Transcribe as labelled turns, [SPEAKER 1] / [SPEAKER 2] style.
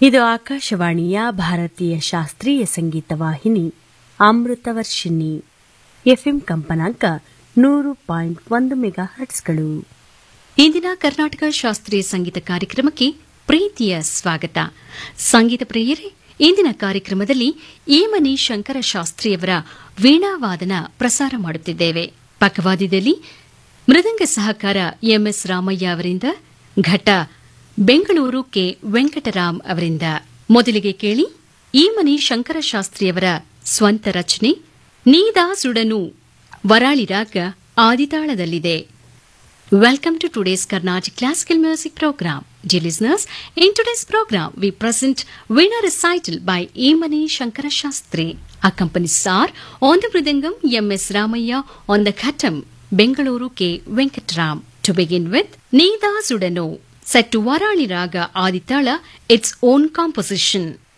[SPEAKER 1] ಇದು ಆಕಾಶವಾಣಿಯ ಭಾರತೀಯ ಶಾಸ್ತ್ರೀಯ ಸಂಗೀತ ವಾಹಿನಿ ಅಮೃತವರ್ಷಿಣಿ ಎಫ್ಎಂ ಕಂಪನಾಂಕ ನೂರು ಪಾಯಿಂಟ್ ಒಂದು ಮೆಗಾ ಹರ್ಟ್ಸ್ಗಳು
[SPEAKER 2] ಇಂದಿನ ಕರ್ನಾಟಕ ಶಾಸ್ತ್ರೀಯ ಸಂಗೀತ ಕಾರ್ಯಕ್ರಮಕ್ಕೆ ಪ್ರೀತಿಯ ಸ್ವಾಗತ ಸಂಗೀತ ಪ್ರಿಯರೇ ಇಂದಿನ ಕಾರ್ಯಕ್ರಮದಲ್ಲಿ ಈಮನಿ ಶಂಕರ ಶಾಸ್ತ್ರಿಯವರ ವೀಣಾವಾದನ ಪ್ರಸಾರ ಮಾಡುತ್ತಿದ್ದೇವೆ ಪಕ್ಕವಾದ್ಯದಲ್ಲಿ ಮೃದಂಗ ಸಹಕಾರ ಎಂಎಸ್ ರಾಮಯ್ಯ ಅವರಿಂದ ಘಟ ಬೆಂಗಳೂರು ಕೆ ವೆಂಕಟರಾಮ್ ಅವರಿಂದ ಮೊದಲಿಗೆ ಕೇಳಿ ಈಮನಿ ಶಂಕರ ಶಾಸ್ತ್ರಿಯವರ ಸ್ವಂತ ರಚನೆ ನೀದಾಸುಡನು ವರಾಳಿ ರಾಗ ಆದಿತಾಳದಲ್ಲಿದೆ Welcome to today's Carnatic Classical Music Program. Dear listeners, in today's program we present Veena recital by Emani Shankara Shastri. Accompanies are on the Mridangam M.S. Ramaya, on the Khatam Bengaluru K. Venkatram. To begin with, Nida Sudano, set to Varali Raga Aditala, its own composition.